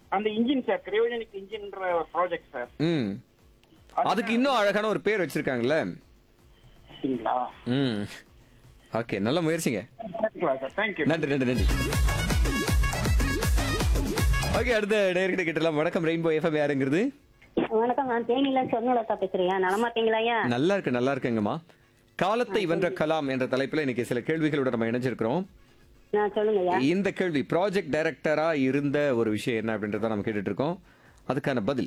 அந்த engine sir cryogenic இன்ஜின்ற project sir ம் அதுக்கு இன்னும் அழகான ஒரு பேர் வச்சிருக்காங்கல்ல அப்படிங்களா ம் ஓகே நல்ல முயற்சிங்க சார் தேங்க்யூ நன்றி நன்றி நன்றி ஓகே அடுத்த நேர்கிட்ட கிட்டலாம் வணக்கம் ரெயின்போ எஃப்எம் யாருங்கிறது வணக்கம் நான் தேனியில சொர்ணலதா பேசுறேன் நலமா இருக்கீங்களா ஐயா நல்லா இருக்கு நல்லா இருக்குங்கம்மா காலத்தை வென்ற கலாம் என்ற தலைப்புல இன்னைக்கு சில கேள்விகளோட நம்ம இணைஞ்சிருக்கிறோம் நான் சொல்லுங்க ஐயா இந்த கேள்வி ப்ராஜெக்ட் டைரக்டரா இருந்த ஒரு விஷயம் என்ன அப்படின்றத நம்ம கேட்டுட்டு இருக்கோம் அதுக்கான பதில்